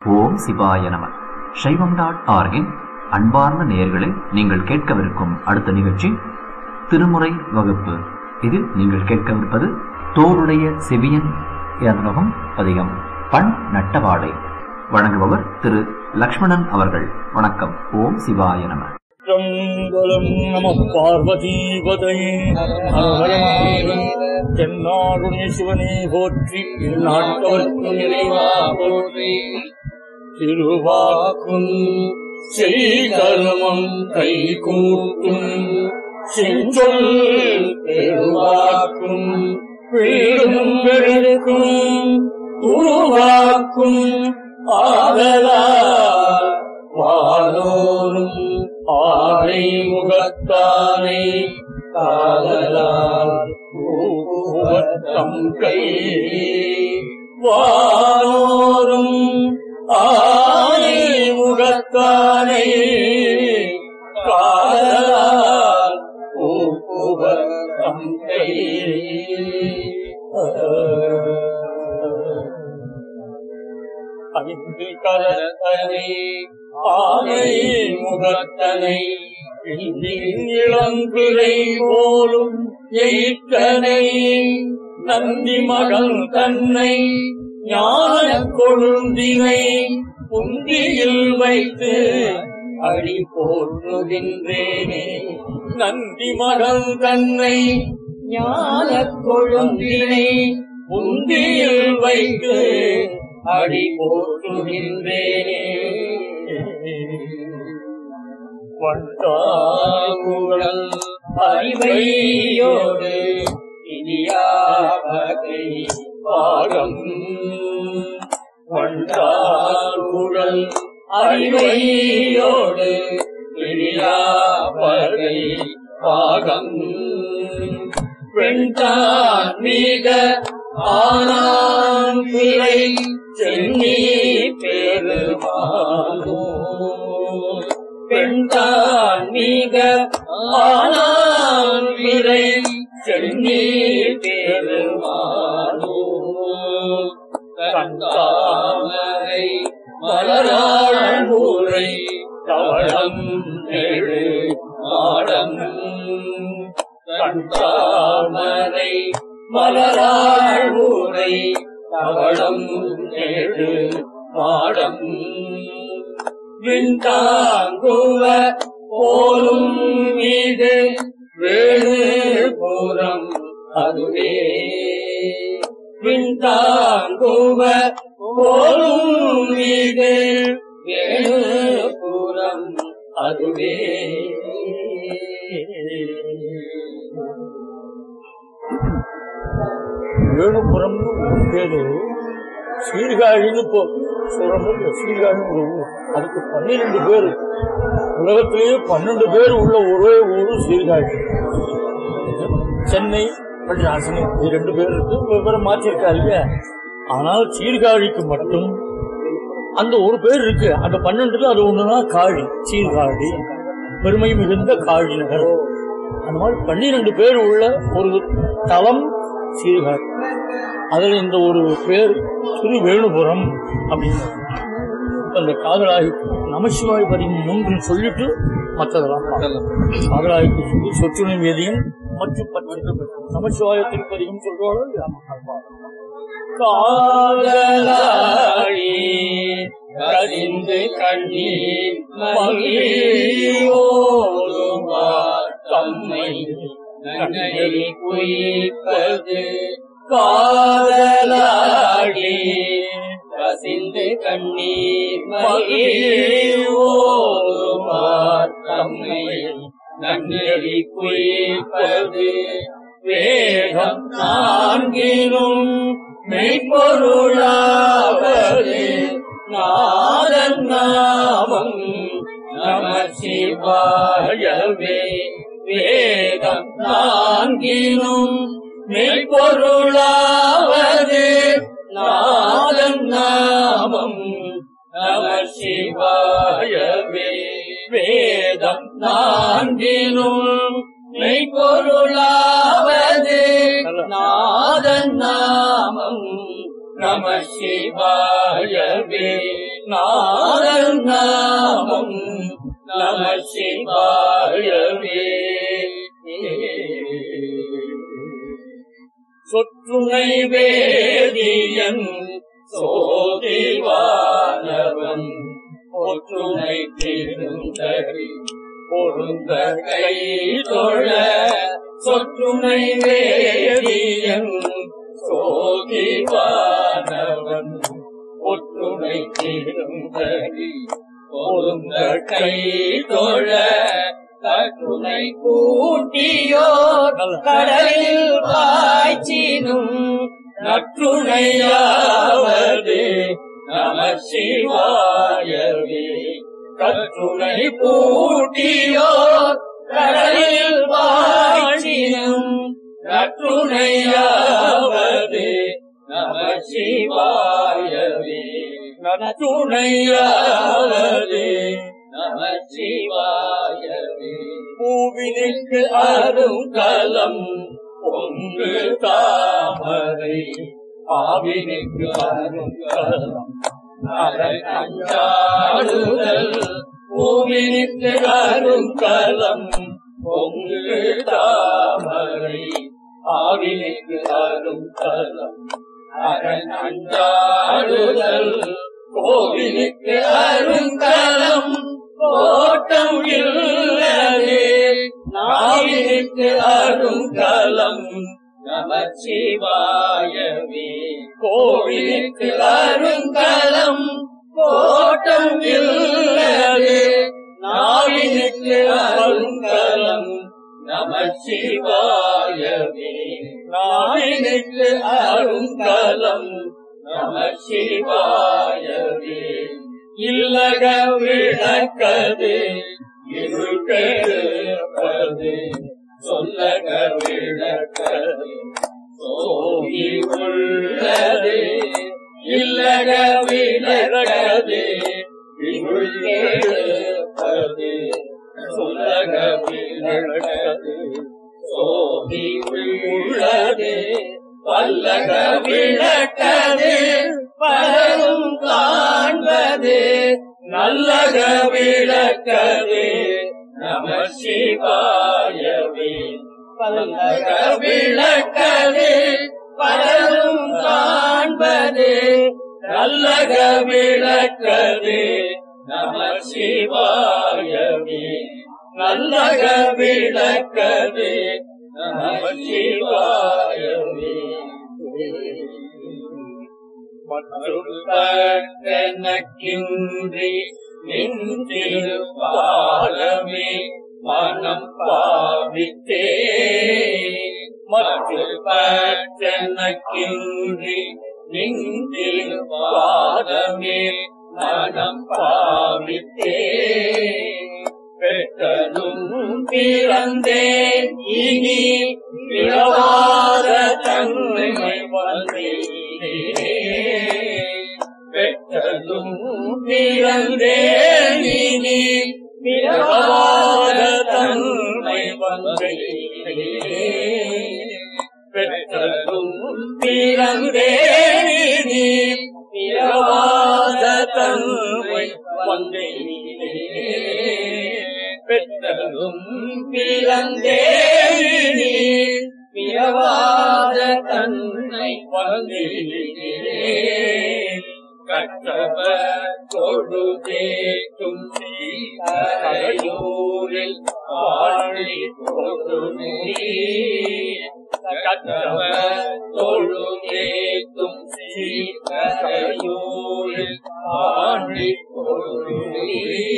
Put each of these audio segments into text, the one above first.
ஓம் சிவாய நம சைவம் டாட் ஆர்கின் அன்பார்ந்த நேயர்களே நீங்கள் கேட்கவிருக்கும் அடுத்த நிகழ்ச்சி திருமுறை வகுப்பு இதில் நீங்கள் கேட்கவிருப்பது தோருடைய செவியன் எனும் பதிகம் பண் நட்டவாடை வழங்குபவர் திரு லக்ஷ்மணன் அவர்கள் வணக்கம் ஓம் சிவாய நம திருச்சிற்றம்பலம் நம பார்வதீபதை தென்னாடுடைய சிவனே போற்றி நாட்டவர்க்கு நிறைவா போற்றி திருவாக்கும் செய்கர்மம் கை கூட்டும் செஞ்சொல் பெருவாக்கும் வீடும் பெருக்கும் உருவாக்கும் ஆதலால் வானோரும் ஆனை முகத்தானை காதலால் பூவத்தம் கை வானோரும் ஆனை முகத்தானை காதலால் பூவத்தம் கை அவிந்து கரத்தனை ஆனை முகத்தனை இளம்பிறை போலும் எயிற்றனை நந்தி மகள் தன்னை ஞான கொழுந்தினை புந்தியில் வைத்து அடி போற்றுகின்றேனே நந்தி மகள் தன்னை ஞான கொழுந்தினை புந்தியில் வைத்து அடி போற்றுகின்றேனே வண்டாங்குழல் அறிவையோடு இனியாவகை பாகம் வண்டாங்குழல் அறிவையோடு இனியாவகை பாகம் வெண்டான் மீத ஆனான் பிழை சென்னி பெருமானோ பெண்தான் மீக ஆனான் பிழை சென்னி பெருமானோ கண்டாமரை மலராழூரை தவளம் எழு மாடம் கண்டாமரை மலராழ்வுரை தவளம் ஏழு மாடம் விண்டாங்குவ போலும் மீது வேணு பூரம் அதுவே விண்டாங்குவ போலும் மீது வேணு பூரம் அதுவே வேணுபுரம்னு ஒரு பேரு சீர்காழின்னு இப்போ சொல்றோம் சீர்காழி ஒரு ஊர் அதுக்கு பன்னிரெண்டு பேர் உலகத்திலேயே பன்னெண்டு பேர் உள்ள ஒரே ஊரு சீர்காழி சென்னை பள்ளிராசனி இது ரெண்டு பேர் இருக்கு விவரம் மாற்றிருக்கா இல்லையா ஆனால் சீர்காழிக்கு மட்டும் அந்த ஒரு பேர் இருக்கு அந்த பன்னெண்டுல அது ஒண்ணுதான் காழி சீர்காழி பெருமை மிகுந்த காழி நகர் அந்த மாதிரி பன்னிரண்டு பேர் உள்ள ஒரு தலம் சீர்காழி அதுல இந்த ஒரு பேர் திரு வேணுபுரம் அப்படின்னு அந்த காதலாகி நமசிவாய் பதிகம் மூன்று சொல்லிட்டு மற்றதெல்லாம் பார்க்கலாம். காதலாய்க்கு சொல்லி சொற்றுணை வேதியம் மற்றும் பத்து நமசிவாய திருப்பதிகம் சொல்றாளோ இல்லையா? காதலாழி கரிந்து கண்ணீர் மகிழ்வோடுவார் தம்மை நன்னறி குயிப்பது காதலாடி கசிந்து கண்ணீர் மகிழ்வோடுவார் தம்மை நன்னறி குயிப்பது வேகம் நான்கிலும் மெய்ப்பொருளாவது நாதன் நாமம் நம சிவாயவே வேதம் நான்கிலும் மெய்ப்பொருளாவது நாதன் நாமம் நம சிவாயவே வேதம் நான்கிலும் மெய்ப்பொருளாவது நாதன் நாமம் நம சிவாயவே நாதன் நாமம் நம சிவாயவே சொற்றுணை வேதியன் சோதிவானவன் ஒற்றுணை திருந்தறி பொருந்த கை தொழ சொற்றுணை வேதியன் சோதிவானவன் ஒற்றுணை திருந்தறி பொருந்த கை தொழ கட்டுனை கூட்டியோர் கடலில் பாய்ச்சினும் நற்றுணையாவது நம சிவாயவே கற்றுனை பூட்டியோர் கடலில் பாய்ச்சினும் நற்றுணையாவது நம சிவாயவே நற்றுணையாவது நம சிவாயவே பூவினுக்கு அருங்கலம் ஒன்று தாமரை ஆவினுக்கு அருங்கலம் அரண் அஞ்சாடுதல் பூவினுக்கு அருங்கலம் ஒன்று தாமரை ஆவினுக்கு அருங்கலம் அரண் அஞ்சாடுதல் கோவிலுக்கு அருங்கலம் கோட்டம் இல்லதே நாவினுக்கு அருங்கலம் நம சிவாயவே கோவிலுக்கு அருங்கலம் கோட்டம் இல்லதே நாவினுக்கு அருங்கலம் நம சிவாயவே நாவினுக்கு அருங்கலம் நம சிவாயவே இல்லக விளக்கது இருள் கெடுப்பது சொல்லக விளக்கது சோகி உள்ளது இல்லக விளக்கது இருள் கெடுப்பது சொல்லக விளக்கது சோகி உள்ளது பல்லக விளக்கது பலரும் காண்பது நல்லக விளக்கது நம சிவாயவே பல்லக விளக்கது பலரும் காண்பது நல்லக விளக்கது நம சிவாயவே நல்லக விளக்கது நம சிவாயவே மற்றொருத்தனக்கின்றி நின்றிருப்பாலமே மனம் பாவித்தே மற்றொருத்தனக்கின்றி நின்றிருப்பாலமே மனம் பாவித்தே பெற்றனும் பிறந்தேன் இனி பிறவாத தன்மை வந்தேனே பெற்றதும் பிறந்தேன் இனி பிறவாத தன்மை வந்தேனே பெற்றதும் பிறந்தேன் இனி பிறவாத தன்மை வந்தேனே பெற்றதும் பிறந்தேனே பிறவாத தன்னை வந்தேனே கற்றவர் தொழுதேக்கும் சீரையூரில் வாழி தொழுநே கற்றவர் தொழுதேக்கும் சீரையூரில் வாழி தொழுநே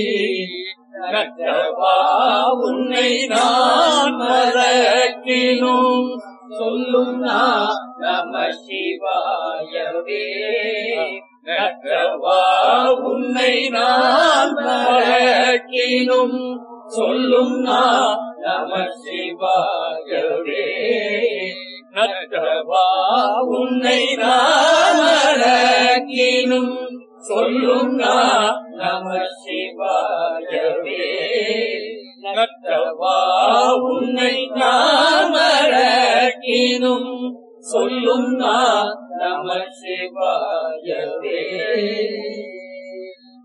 கற்றவா உன்னை நான் மறக்கினும் சொல்லும் நான் நம சிவாயவே கற்றவா உன்னை நான் மறக்கினும் சொல்லும் நான் நம சிவாயவே நற்றவா உன்னை நான் மறக்கினும் சொல்லும் நான் நம சிவாயவே நற்றவா உன்னை நான் மறக்கினும் சொல்லும் நான் நம சிவாயவே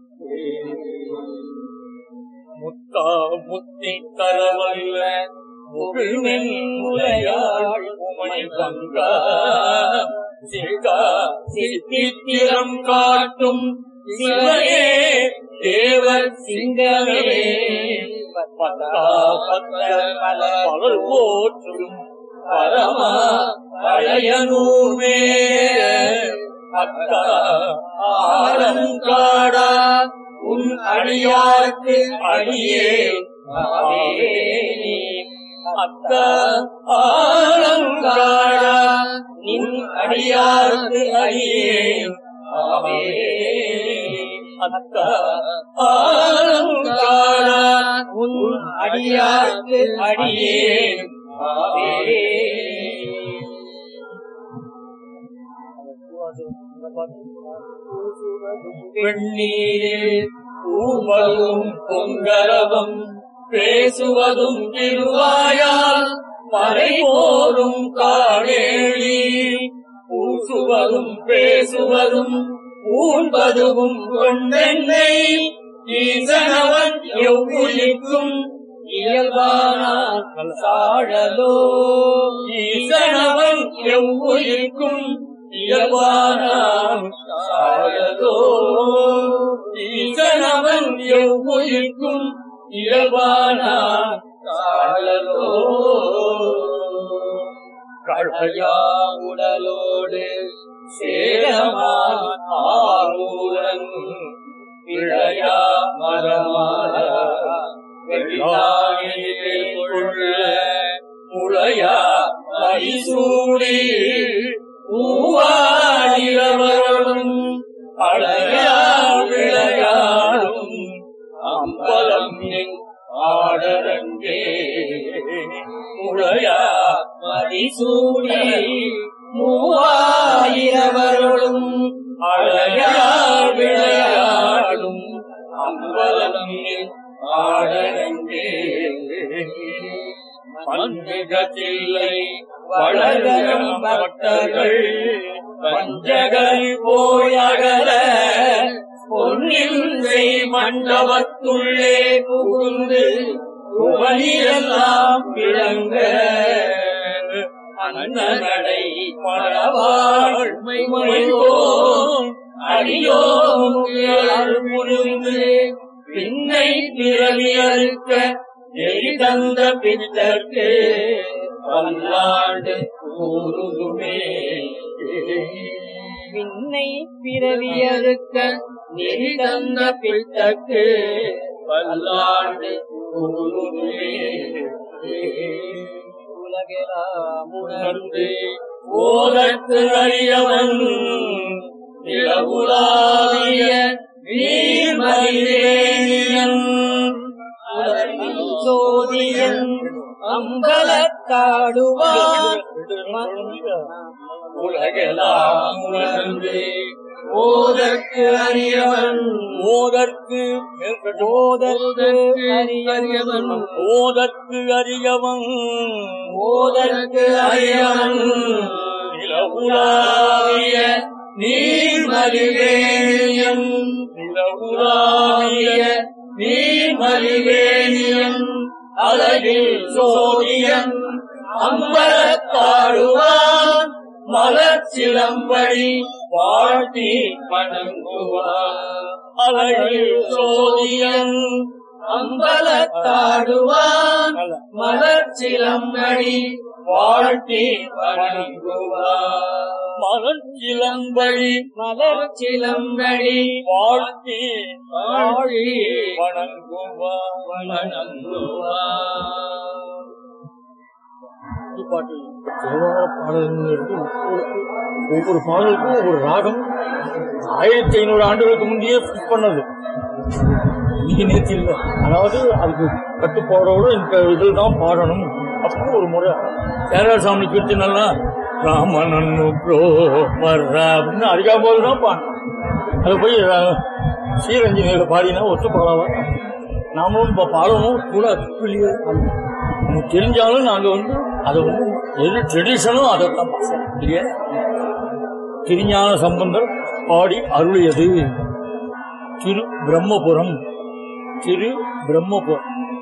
மக்கா முத்தி தரவல்ல முகிழ்மென் முலையாள் உமை பங்கா சிக்கா சித்திரம் காட்டும் சிவனே தேவர் சிங்கமே பத்தா பத்தர் பலர் போற்றும் பரமா பழையனூமே அக்கா ஆலங்காடா உன் அடியார்க்கு அடியே ஆவேனே. அக்கா ஆலங்காடா நின் அடியார்க்கு அடியே ஆவேனே. அக்கா ஆலங்காடா உன் அடியார்க்கு அடியே ஆவேனே. வெண்ணீரே பூவதும் பொங்கரவம் பேசுவதும் திருவாயால் மறை போரும் காணேழி பூசுவதும் பேசுவதும் ஊன்பதுவும் கொண்டென்னை ஈசனவன் எவ்வுயிர்க்கும் இயல்பானால் சாழலோ ஈசனவன் எவ்வுயிர்க்கும் இயல்பானால் சாழலோ ஈசனவன் எவ்வுயிர்க்கும் இயல்பானால் சாழலோ கழையா உடலோடு சேரமான் ஆரூரன் இளையா மரமான வெள்ளாயிலே கொள்ள முளையா மரிசூடி பூவாடிரவரும் அழகா விளையாடும் அம்பலம் என் ஆடரங்கே முளையா மரிசூடி மூவாயிரவர்களும் அழகா விளையாடும் அம்பலம் என் ஆடரங்கே மன்மிகத்தில்லை வளரும் பக்தர்கள் பஞ்சகை போயகல பொன்னில் செய் மண்டபத்துள்ளே புகுந்து புவனியெல்லாம் விளங்க அண்ணனடை பரவாழ்மையோன் அடியோன் புரிந்து பின்னை பிறவி அறுக்க நெறி தந்த பித்தற்கு பல்லாண்டு கூறுதுமே பின்னை பிறவியறுக்க நெறி தந்த பித்தற்கு பல்லாண்டு கூறுதுமே உலகெல்லாம் உணர்ந்து ஓதற்கு அறியவன் நிலவுலாவிய நீர்மலிவேணியன் சோதியன் அம்பலத்தாடுவான் உலகெல்லாம் உணர்ந்து ஓதற்கு அறியவன் ஓதற்கு ஓதற்கு அறியவன் ஓதற்கு அறியவன் ஓதற்கு அறியவன் நிலவுலாவிய நீர்மலிவேணியன் நிலவுலாவிய நீர்மலிவேணியன் அழகில் சோதியன் அம்பலத்தாடுவான் மலர்ச்சிலம்படி வாழ்த்தி வணங்குவான் அழகில் சோதியன் அம்பலத்தாடுவான் மலர்ச்சிலம்படி வாழ்த்தி வணங்குவான் மலர்ச்சிலம்படி மலர்ச்சிலம்படி வாழ்த்தி வாழி வணங்குவான் வணங்குவான் பாட்டு தேவார பாடல்களுக்கு ஒவ்வொரு பாடலுக்கும் ஒவ்வொரு ராகம் ஆயிரத்தி ஐநூறு ஆண்டுகளுக்கு முந்தையே ஃபிக்ஸ் பண்ணது இன்னைக்கு நேற்று இல்லை அதாவது அதுக்கு கட்டுப்பாடோட இந்த இதில் தான் பாடணும் அப்படின்னு ஒரு முறை கேரளாசாமி கீர்த்தனெல்லாம் ராமனன்னு ப்ரோ வர்றா அப்படின்னு அடிக்காம போது தான் பாடணும் அது போய் அஹ், ஸ்ரீரஞ்சனியில் பாடினா ஒத்து பாடலாம் நாமளும் இப்போ பாடணும் கூட இல்லையே நமக்கு தெரிஞ்சாலும் நாங்கள் வந்து அதை வந்து எது ட்ரெடிஷனோ அதை தான் பார்ப்போம் இல்லையா திருஞான சம்பந்தர் பாடி அருளியது திரு பிரம்மபுரம் திரு பிரம்மபுரம்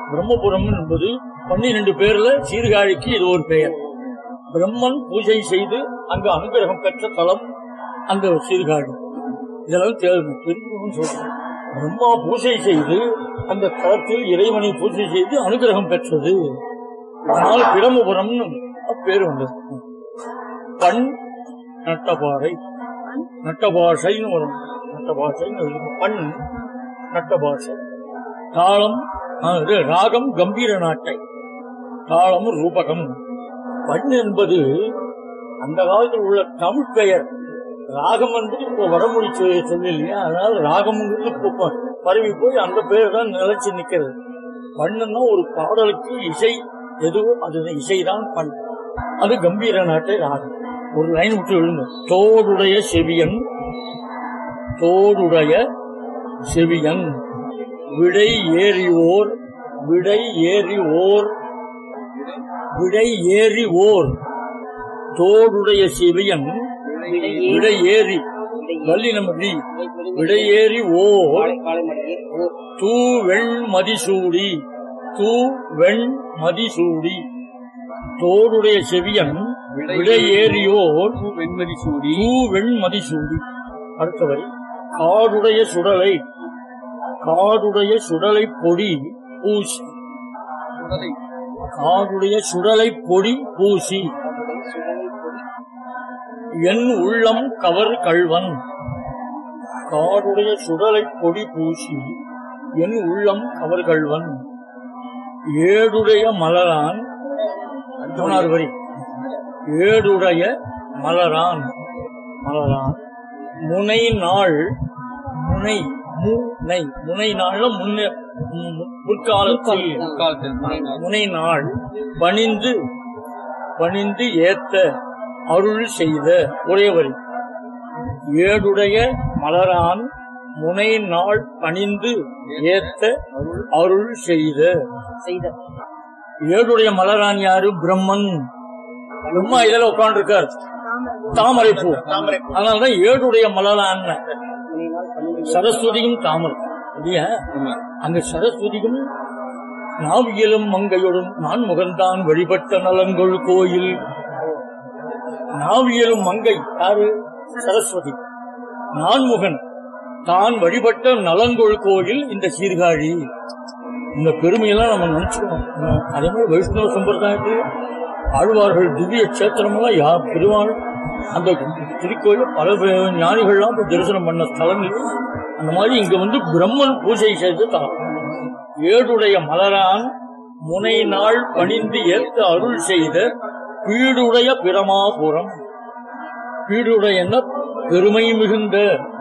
பிரம்மபுரம் என்பது பன்னிரண்டு பேர்ல சீர்காழிக்கு இது ஒரு பெயர் பிரம்மன் பூஜை செய்து அங்கு அனுகிரகம் பெற்ற தலம் அந்த சீர்காழி இதெல்லாம் தேவை தெரிஞ்சுக்கணும்னு சொல்றேன் பிரம்மா பூஜை செய்து அந்த தலத்தில் இறைவனை பூஜை செய்து அனுகிரகம் பெற்றது அதனால் பிரம்மபுரம்னு பேர் வந்தது பண் நட்டபாறை நட்டபாஷைன்னு வரும் நட்டபாஷைன்னு இருக்கும். பண் நட்டபாஷை தாளம் ஆ, இது ராகம் கம்பீர நாட்டை தாளம் ரூபகம் பண் என்பது அந்த காலத்தில் உள்ள தமிழ் பெயர் ராகம் என்பது இப்போ வடமொழி சொ- சொல்லு இல்லையா அதனால ராகம்ங்கிறது இப்போ ப- பரவி போய் அந்த பெயர் தான் நிலைச்சு நிக்கிறது பண்ணுன்னா ஒரு பாடலுக்கு இசை எதுவோ அது இசைதான் பண் அது கம்பீர நாட்டை ராகம் ஒரு லைன் விட்டு விழுங்க தோடுடைய செவியன் தோடுடைய செவியன் விடை ஏறி ஓர் விடை ஏறி ஓர் விடை ஏறி ஓர் தோடுடைய செவியன் விடை ஏறி வள்ளி நம்ம வி. விடை ஏறி ஓர் தூ வெண் மதிசூடி தூ வெண் மதிசூடி தோடுடைய செவியன் விடை ஏறியோர் வெண்மதி சூடி தூ வெண் மதிசூடி அடுத்த வரி காடுடைய சுடலை காடுடைய சுடலை பொடி பூசி உடலை காடுடைய சுடலை பொடி பூசி என் உள்ளம் கவர் கள்வன் காடுடைய சுடலை பொடி பூசி என் உள்ளம் கவர் கள்வன் ஏடுடைய மலரான் மூணாறு வரி ஏடுடைய மலரான் மலரான் முனை நாள் முனை முனை முனை நாள்ல முன்ன மு- முற்காலத்தில் காலத்தில் முனை நாள் பணிந்து பணிந்து ஏத்த அருள் செய்த ஒரே வரி ஏடுடைய மலரான் முனை நாள் பணிந்து ஏத்த அருள் செய்த செய்த ஏடுடைய மலரான் யாரு பிரம்மன் பிரம்மா இதுல உட்கார்ந்து தாமரை பூ அதனாலதான் ஏடுடைய மலரான் சரஸ்வதியும் தாமரை இல்லையா அங்க சரஸ்வதியும் நாவியலும் மங்கையோடும் நான் முகந்தான் வழிபட்ட நலங்கொள் கோயில் நாவியலும் மங்கை யாரு சரஸ்வதி நான்முகன் தான் வழிபட்ட நலங்கொள் கோயில் இந்த சீர்காழி இந்த பெருமையெல்லாம் நம்ம நினைச்சுக்கணும் அதே மாதிரி வைஷ்ணவ சம்பிரதாயத்தில் ஆழ்வார்கள் திவ்ய கஷேத்திரமெல்லாம் யா பெருமாள் அந்த திருக்கோயில் பல பே- ஞானிகள்லாம் போய் தரிசனம் பண்ண ஸ்தலங்கள் அந்த மாதிரி இங்க வந்து பிரம்மன் பூஜை செய்து தலம் ஏடுடைய மலரான் முனை நாள் பணிந்து ஏற்று அருள் செய்த பீடுடைய பிரமாபுரம் பீடுடைய பெருமை மிகுந்த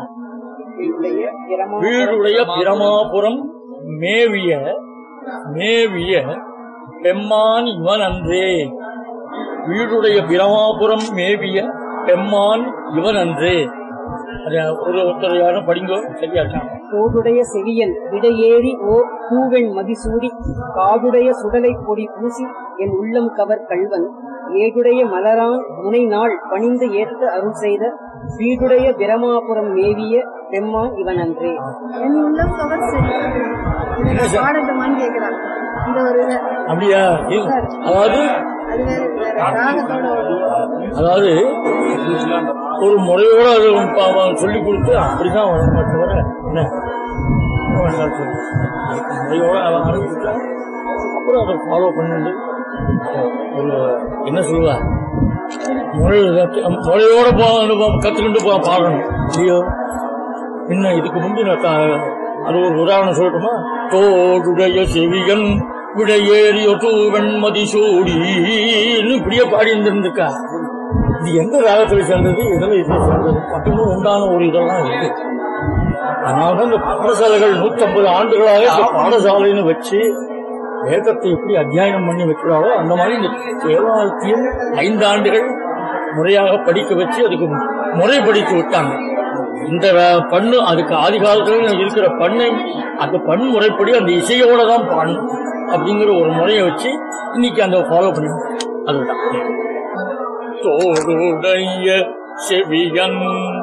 வீடுடைய பிரமாபுரம் மேவிய மேவிய பெம்மான் இவன் அன்றே வீடுடைய பிரமாபுரம் மேவிய பெம்மான் இவன் அன்றே அது ஒரு ஒருத்தர் யாரும் படிங்கோ சரியாச்சான் தோடுடைய செவியன் விடையேறி ஓர் பூவெண் மதிசூடி காடுடைய சுடலை பொடி பூசி என் உள்ளம் கவர் கள்வன் ஏடுடைய மலரான் முனை நாள் பணிந்து ஏற்ற அருள் செய்த வீடுடைய பிரமாபுரம் மேவிய பெம்மான் இவன் அன்றே என் உள்ளம் கவர் செய்யும் இதை பாடட்டுமான்னு கேக்குறாங்க இந்த ஒரு இதை. அப்படியா இல்ல. அதாவது அது வேற வேற ராகத்தோட வரும். அதாவது ஒரு முறையோட அது ப- ப- சொல்லிக் கொடுத்து அப்படிதான் வரணுமே தவிர என்ன என்ன வேணாலும் சொல்லு. முறையோட அதை ஆரம்பிச்சுட்டா அப்புறம் அதை ஃபாலோ பண்ணிட்டு ஒரு என்ன சொல்லுவா முறை முறையோட போ- கத்துக்கிட்டு போ- பாடணும் இல்லையோ பின்ன இதுக்கு முந்தி நான் த- அது ஒரு உதாரணம் சொல்லட்டுமா தோடுடைய செவியன் விடையேறிய தூவெண்மதி சூடின்னு இப்படியே பாடி இருந்திருக்கா இது எந்த ராகத்துல சேர்ந்தது இதெல்லாம் இதுல சேர்ந்தது பட்டுன்னு உண்டான ஒரு இதெல்லாம் இருக்கு அதனாலதான் இந்த பாடசாலைகள் நூத்தம்பது ஆண்டுகளாக இந்த பாடசாலைன்னு வச்சு வேதத்தை எப்படி அத்தியாயம் பண்ணி வைக்கிறாரோ அந்த மாதிரி இந்த தேவாலயத்தையும் ஐந்து ஆண்டுகள் முறையாக படிக்க வச்சு அதுக்கு முறைப்படுத்தி விட்டாங்க இந்த வே- பண்ணு அதுக்கு ஆதி காலத்துல இருக்கிற பண்ணை அந்த பண் முறைப்படி அந்த இசையோட தான் பாடணும் அப்படிங்கிற ஒரு முறையை வச்சு இன்னைக்கு அந்த ஃபாலோ பண்ணி அதுதான் தோடுடைய செவியன்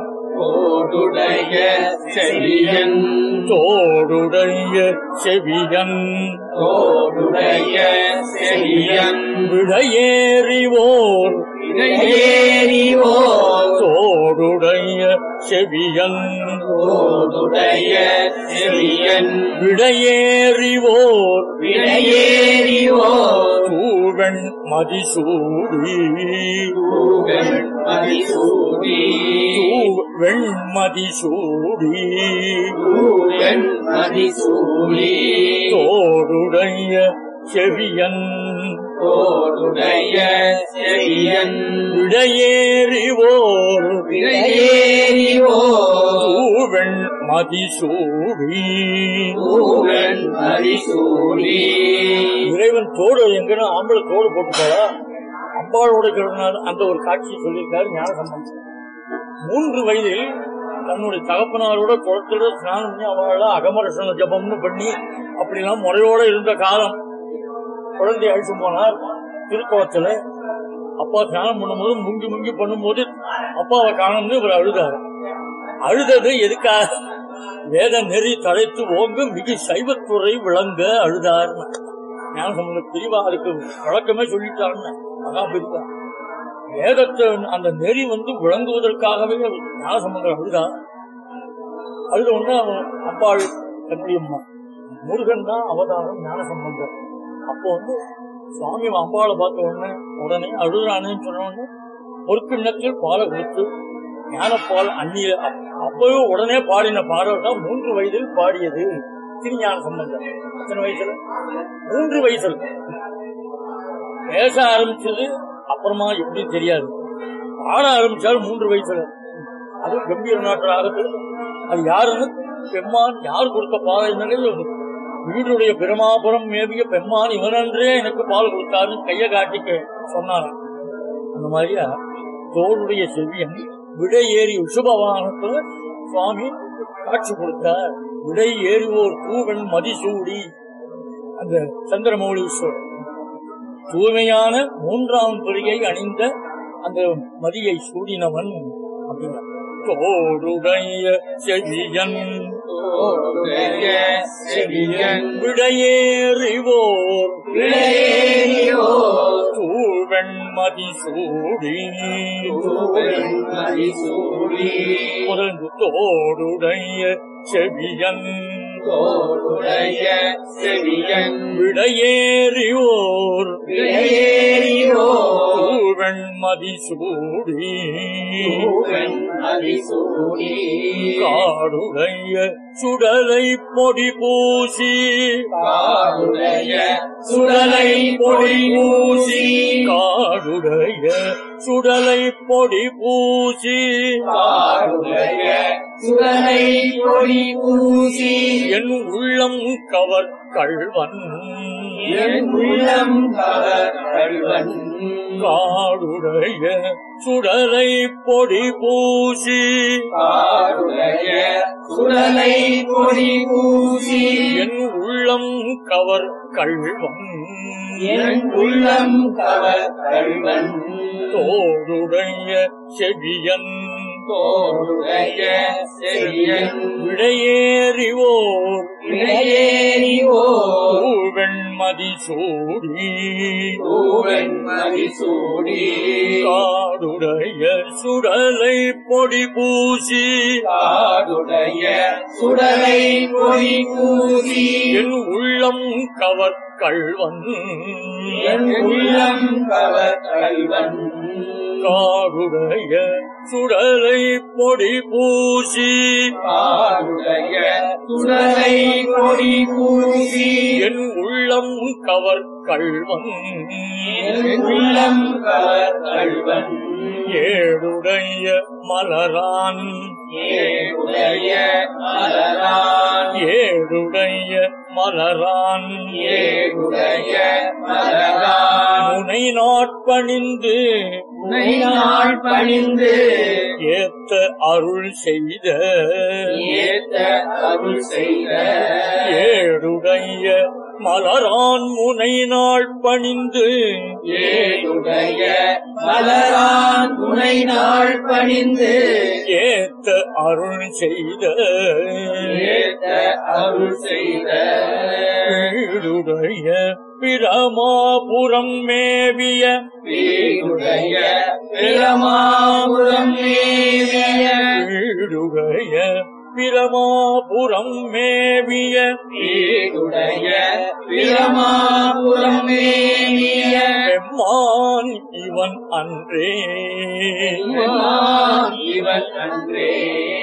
தோடுடைய செவியன் தோடுடைய செவியன் தோடுடைய செவியன் விடையேறிவோர் இடையேறிவோர் தோடுடைய செவியன் தோடுடைய செவியன் விடையேறிவோர் இடையேறிவோர் தூவன் மதிசூடி தூவன் மதிசூடி வெண்மதிசூடி தூவன் மதிசூடி தோடுடைய செவியன் தோடுடைய செவியன் விடையேறிவோர் இடையேறிவோர் தூவன் மதிசூடி தூவன் மதிசூடி இறைவன் தோடு எங்கன்னா ஆம்பளை தோடு போட்டுட்டாரா அம்பாளோட கிழமைனால அந்த ஒரு காட்சியை சொல்லியிருக்காரு ஞானசம்பந்தம் மூன்று வயதில் தன்னுடைய தகப்பனாரோட குளத்தோட ஸ்நானம் பண்ணி அவங்கள அகமரசன ஜபம்னு பண்ணி அப்படிலாம் முறையோட இருந்த காலம் குழந்தை அழிச்சு போனார் திருக்குளத்துல அப்பா ஸ்நானம் பண்ணும்போது முங்கி முங்கி பண்ணும்போது அப்பாவை காணும்னு இவர் அழுதார் அழுதது எதுக்காக வேத நெறி தழைத்து ஓங்க மிகு சைவத்துறை விளங்க அழுதார் ஞானசம்பந்த பிரிவா அதுக்கு வழக்கமே சொல்லிட்டாருன்னு அதான் பிரிவா வேதத்தை அந்த நெறி வந்து விளங்குவதற்காகவே ஞானசம்பந்தர் அழுதா அழுத உடனே அவன் அம்பாள் கண்டியம்மா முருகன் தான் அவதாரம் ஞானசம்பந்தர் அப்போ வந்து சுவாமி அம்பாளை பார்த்த உடனே உடனே அழுதானேன்னு சொன்ன உடனே ஒரு கிண்ணத்தில் பாலை கொடுத்து ஞானப்பால் அந்நிய அப்- அப்பவே உடனே பாடின பாடல் தான் மூன்று வயதில் பாடியது திருஞான சம்பந்தம் எத்தனை வயசுல மூன்று வயசுல பேச ஆரம்பிச்சது அப்புறமா எப்படி தெரியாது பாட ஆரம்பிச்சால் மூன்று வயசுல அது கம்பீர நாட்டு ராகத்தில் அது யாருன்னு பெம்மான் யார் கொடுத்த பாதை வீடுடைய பெருமாபுரம் மேவிய பெம்மான் இவனன்றே எனக்கு பால் கொடுத்தாருன்னு கையை காட்டிக்க சொன்னாராம் அந்த மாதிரியா தோளுடைய செவியன் விடை ஏறி உசுபவானத்துல சுவாமி காட்சி கொடுத்தார் விடை ஏறுவோர் பூவன் மதிசூடி அந்த சந்திரமௌலீஸ்வரர் தூய்மையான மூன்றாம் பிரியை அணிந்த அந்த மதியை சூடினவன் அப்படின்னா தோடுடைய செவியன் தோடுடைய செவியன் விடையேறிவோர் இடையேறியோர் தூவன் மதிசூடி தூவன் மதிசூடி முதல் தோடுடைய செவியன் தோடுடைய செவியன் விடையேறியோர் இடையேறியோர் தூவன் மதிசூடி தூவன் மதிசூடி காடுடைய சுடலை பொடி பூசி காடுடைய சுடலை பொடி பூசி காடுடைய சுடலை பொடி பூசி காடுடைய சுடலை பொடி பூசி என் உள்ளம் கவர் கள்வன் என் உள்ளம் கவர் கள்வன் காடுடைய சுடலை பொடி பூசி காடுடைய சுடலை பொடி பூசி என் உள்ளம் கவர் கள்வன் என் உள்ளம் கவர் கள்வன் தோடுடைய செவியன் தோடுடைய செவியன் விடையேறிவோர் இடையேறியோர் வெண்மதி சூடி பூவன் மதிசூடி காடுடைய சுடலை பொடி பூசி காடுடைய சுடலை பொடி பூசி என் உள்ளம் கவர் கள்வன் என் உள்ளம் கவர் கள்வன் காடுடைய சுடலை பொடி பூசி காடுடைய சுடலை பொடி பூசி என் உள்ளம் கவர் கள்வன் என் உள்ளம் கவர் கள்வன் ஏடுடைய மலரான் ஏடைய மலரான் ஏடுடைய மலரான் ஏடைய மலரான் முனை நாட்பணிந்து உனை நாள் பணிந்து ஏத்த அருள் செய்த ஏத்த அருள் செய்த ஏடுடைய மலரான் முனை நாள் பணிந்து ஏழுடைய மலரான் துணை நாள் பணிந்து ஏத்த அருள் செய்த ஏத்த அருள் செய்த வீடுடைய பிரமாபுரம் மேவிய வீடுடைய பிரமாபுரம் மேவிய வீடுடைய பிரமாபுரம் மேவிய வீடுடைய பிரமாபுரம் மேவிய பெம்மான் இவன் அன்றே பெருமான் இவன் அன்றே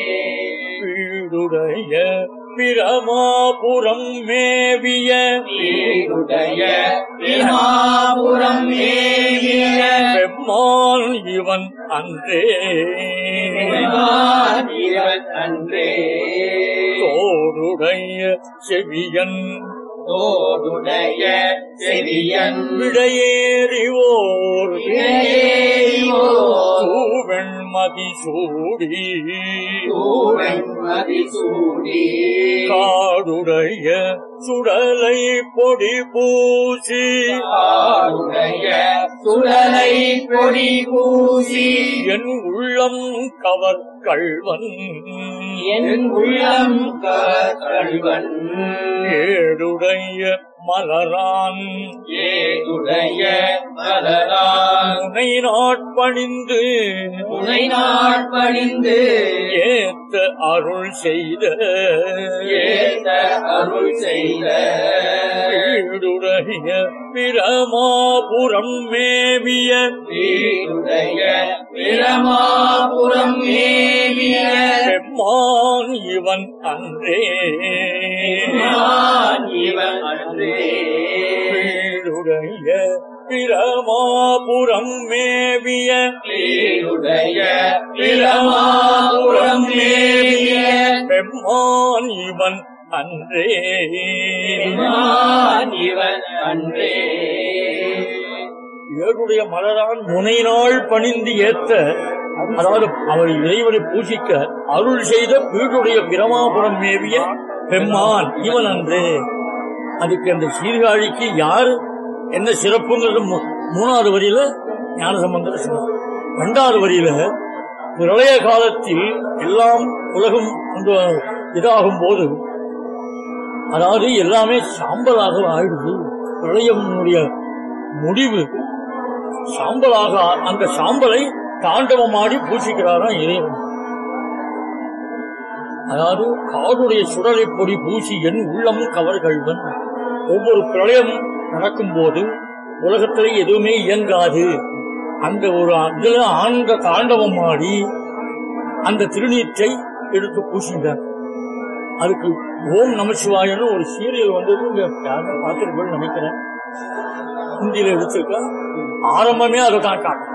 வீடுடைய பிரமாபுரம் மேவிய வீடுடைய பிரமாபுரம் மேவிய பெம்மான் இவன் அன்றே பெருமான் இவன் அன்றே தோடுடைய செவியன் தோடுடைய செவியன் விடையேறிவோர் விடையேறிவோர் தூவெண்மதி சூடி தூவன் மதிசூடி காடுடைய சுடலை பொடி பூசி ஆளுடைய சுடலை பொடி பூசி என் உள்ளம் கவர் கள்வன் என் உள்ளம் கல்வன் ஏடுடைய மலரான் ஏதுடைய மலரான் முனை நாட்பணிந்து துணை நாட்பணிந்து ஏத்த அருள் செய்த ஏத்த அருள் செய்த வீடுடைய பிரமாபுரம் மேவிய வீடுடைய பிரமாபுரம் மேவிய பெம்மான் இவன் அன்றே பெருமான் இவன் அன்றே வீடுடைய பிரமாபுரம் மேவிய வீடுடைய பிரமாபுரம் மேவிய பெம்மான் இவன் அன்றே பெருமான் இவன் அன்றே ஏழுடைய மலரான் முனை நாள் பணிந்து ஏத்த அதாவது அவர் இறைவனை பூசிக்க அருள் செய்த வீடுடைய பிரமாபுரம் மேவிய பெம்மான் இவன் அன்று அதுக்கு அந்த சீர்காழிக்கு யார் என்ன சிறப்புங்கிறது மூ- மூணாவது வரியில ஞானசம்பந்தர் சொன்னார் இரண்டாவது வரியில பிரளய காலத்தில் எல்லாம் உலகம் இந்த இதாகும் போது அதாவது எல்லாமே சாம்பலாக ஆயிடுது பிரளயமுடைய முடிவு சாம்பலாக அந்த சாம்பலை தாண்டவமாடி பூசிக்கிறாராம் இறைவன் அதாவது காடுடைய சுடலை பொடி பூசி என் உள்ளம் கவர்கள்வன் ஒவ்வொரு பிரளயம் நடக்கும் போது உலகத்திலே எதுவுமே இயங்காது அந்த ஒரு இதுல ஆண்ட தாண்டவம் ஆடி அந்த திருநீற்றை எடுத்து பூசிட்டார் அதுக்கு ஓம் நமசிவாயன்னு ஒரு சீரியல் வந்தது இங்க யாரும் பார்த்துருப்பேன்னு நினைக்கிறேன் ஹிந்தியில எடுத்திருக்கா ஆரம்பமே அதை தான் காட்டும்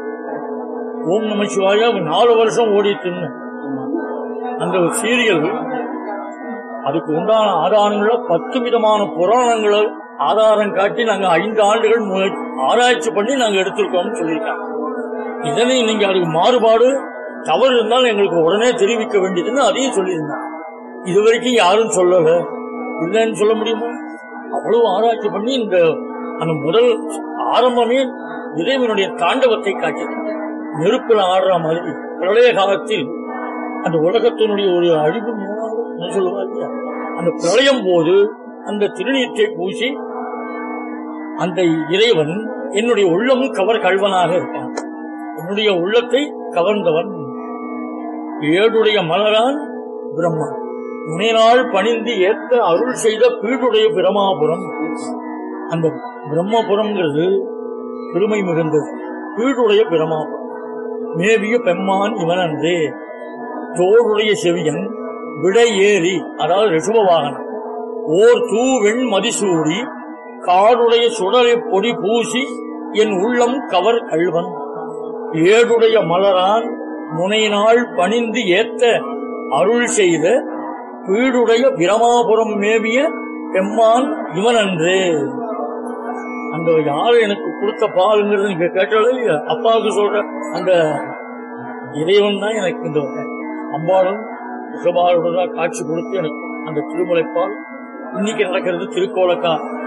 ஓம் நமசிவாய நாலு வருஷம் ஓடிட்டுன்னு அந்த ஒரு சீரியல் அதுக்கு உண்டான ஆதாரங்கள பத்து விதமான புராணங்களை ஆதாரம் காட்டி நாங்க ஐந்து ஆண்டுகள் முய- ஆராய்ச்சி பண்ணி நாங்க எடுத்திருக்கோம்னு சொல்லியிருக்காங்க இதனை நீங்க அதுக்கு மாறுபாடு தவறு இருந்தால் எங்களுக்கு உடனே தெரிவிக்க வேண்டியதுன்னு அதையும் சொல்லியிருந்தாங்க இது வரைக்கும் யாரும் சொல்லல இல்லைன்னு சொல்ல முடியுமா அவ்வளவு ஆராய்ச்சி பண்ணி இந்த அந்த முதல் ஆரம்பமே இறைவனுடைய தாண்டவத்தை காட்டியது நெருப்புல ஆடுற மாதிரி பிரளய காலத்தில் அந்த உலகத்தினுடைய ஒரு அழிவு என்ன சொல்லுவாங்க இல்லையா? அந்த பிரளயம் போது அந்த திருநீற்றை பூசி அந்த இறைவன் என்னுடைய உள்ளம் கவர் கல்வனாக இருக்கான் என்னுடைய உள்ளத்தை கவர்ந்தவன் ஏடுடைய மலரான் பிரம்மா முனைநாள் பணிந்து ஏத்த அருள் செய்த பீடுடைய பிரமாபுரம் அந்த பிரம்மபுரம்ங்கிறது பெருமை மிகுந்தது பீடுடைய பிரமாபுரம் மேவிய பெம்மான் இவன் அன்றே தோடுடைய செவியன் விடை ஏறி அதாவது ரிஷப வாகனம் ஓர் தூவெண் மதிசூடி காடுடைய சுடலை பொடி பூசி என் உள்ளம் கவர் கள்வன் ஏடுடைய மலரான் முனைநாள் பணிந்து ஏத்த அருள் செய்த வீடுடைய பிரமாபுரம் மேவிய பெம்மான் இவன் அன்று அந்த யார் எனக்கு கொடுத்த பாலுங்கிறது நீங்க கேட்டாலே இல்லையா? அப்பாவுக்கு சொல்ற அந்த இறைவன் தான் எனக்கு இந்த அம்பாளும் ரிஷபாலுடன் காட்சி கொடுத்து எனக்கு அந்த திருமலைப்பால் இன்னைக்கு நடக்கிறது திருக்கோலக்கா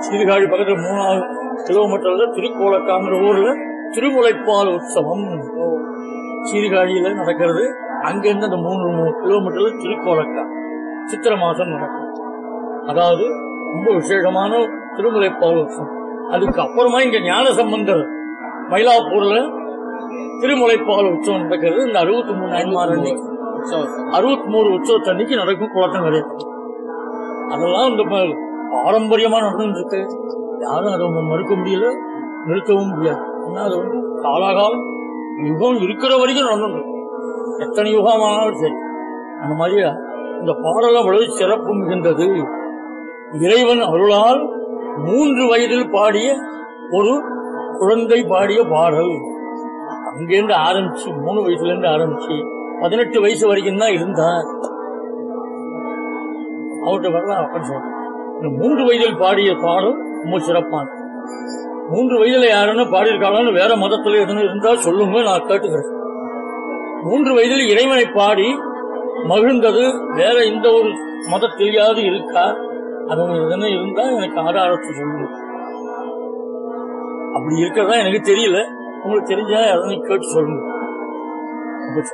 சீர்காழி பக்கத்துல மூணாவது கிலோமீட்டர்ல திருக்கோலக்காங்கிற ஊர்ல திருமுலைப்பால் உற்சவம் சீர்காழியில நடக்கிறது அங்கிருந்து அந்த மூணு மூணு கிலோமீட்டர்ல திருக்கோலக்கா சித்திரை மாசம் நடக்கும் அதாவது ரொம்ப விசேஷமான திருமுலைப்பால் உற்சவம் அதுக்கு அப்புறமா இங்க ஞான சம்பந்தர் மயிலாப்பூர்ல திருமுலைப்பால் உற்சவம் நடக்கிறது இந்த அறுபத்தி மூணு ஐந்து அன்னைக்கு அறுபத்தி மூணு உற்சவத்தன்னைக்கு நடக்கும் குளத்தங்கரை அதெல்லாம் இந்த ப- பாரம்பரியமா நடந்துட்டு இருக்கு யாரும் அதை மறுக்க முடியல நிறுத்தவும் முடியாது ஏன்னா அது வந்து காலாகாலம் யுகம் இருக்கிற வரைக்கும் நடந்துட்டு இருக்கு. எத்தனை யுகமானாலும் சரி அந்த மாதிரி இந்த பாடல் அவ்வளவு சிறப்பு மிகுந்தது இறைவன் அருளால் மூன்று வயதில் பாடிய ஒரு குழந்தை பாடிய பாடல் அங்கேருந்து ஆரம்பிச்சு மூணு வயசுல இருந்து ஆரம்பிச்சு பதினெட்டு வயசு வரைக்கும் தான் இருந்தார் அவர்கிட்ட வரலாம் அப்படின்னு சொல்றேன் இந்த மூன்று வயதில் பாடிய பாடல் ரொம்ப சிறப்பான மூன்று வயதுல யாருன்னு பாடியிருக்காங்கன்னு வேற மதத்துல எதுன்னு இருந்தா சொல்லுங்க நான் கேட்டுக்கிறேன் மூன்று வயதில் இறைவனை பாடி மகிழ்ந்தது வேற எந்த ஒரு மதத்திலேயாவது இருக்கா அது எதுன்னு இருந்தா எனக்கு ஆதாரத்தை சொல்லுங்க அப்படி இருக்கிறதா எனக்கு தெரியல உங்களுக்கு தெரிஞ்சா எதனையும் கேட்டு சொல்லுங்க